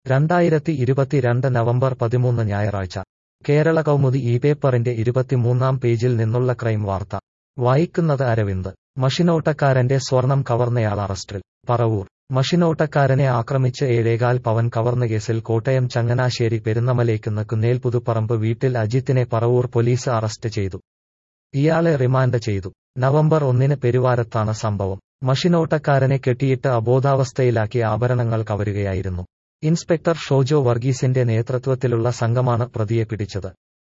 രണ്ടായിരത്തി ഇരുപത്തിരണ്ട് നവംബർ പതിമൂന്ന് ഞായറാഴ്ച കേരള കൗമുദി ഈ പേപ്പറിന്റെ ഇരുപത്തിമൂന്നാം പേജിൽ നിന്നുള്ള ക്രൈം വാർത്ത വായിക്കുന്നത് അരവിന്ദ് മഷിനോട്ടക്കാരന്റെ സ്വർണം കവർന്നയാൾ അറസ്റ്റിൽ പറവൂർ മഷിനോട്ടക്കാരനെ ആക്രമിച്ച് ഏഴേകാൽ പവൻ കവർന്ന കേസിൽ കോട്ടയം ചങ്ങനാശ്ശേരി പെരുന്നമലേക്കുന്ന് കുന്നേൽ പുതുപ്പറമ്പ് വീട്ടിൽ അജിത്തിനെ പറവൂർ പോലീസ് അറസ്റ്റ് ചെയ്തു ഇയാളെ റിമാൻഡ് ചെയ്തു നവംബർ ഒന്നിന് പെരുവാരത്താണ് സംഭവം മഷിനോട്ടക്കാരനെ കെട്ടിയിട്ട് അബോധാവസ്ഥയിലാക്കി ആഭരണങ്ങൾ കവരുകയായിരുന്നു ഇൻസ്പെക്ടർ ഷോജോ വർഗീസിന്റെ നേതൃത്വത്തിലുള്ള സംഘമാണ് പ്രതിയെ പിടിച്ചത്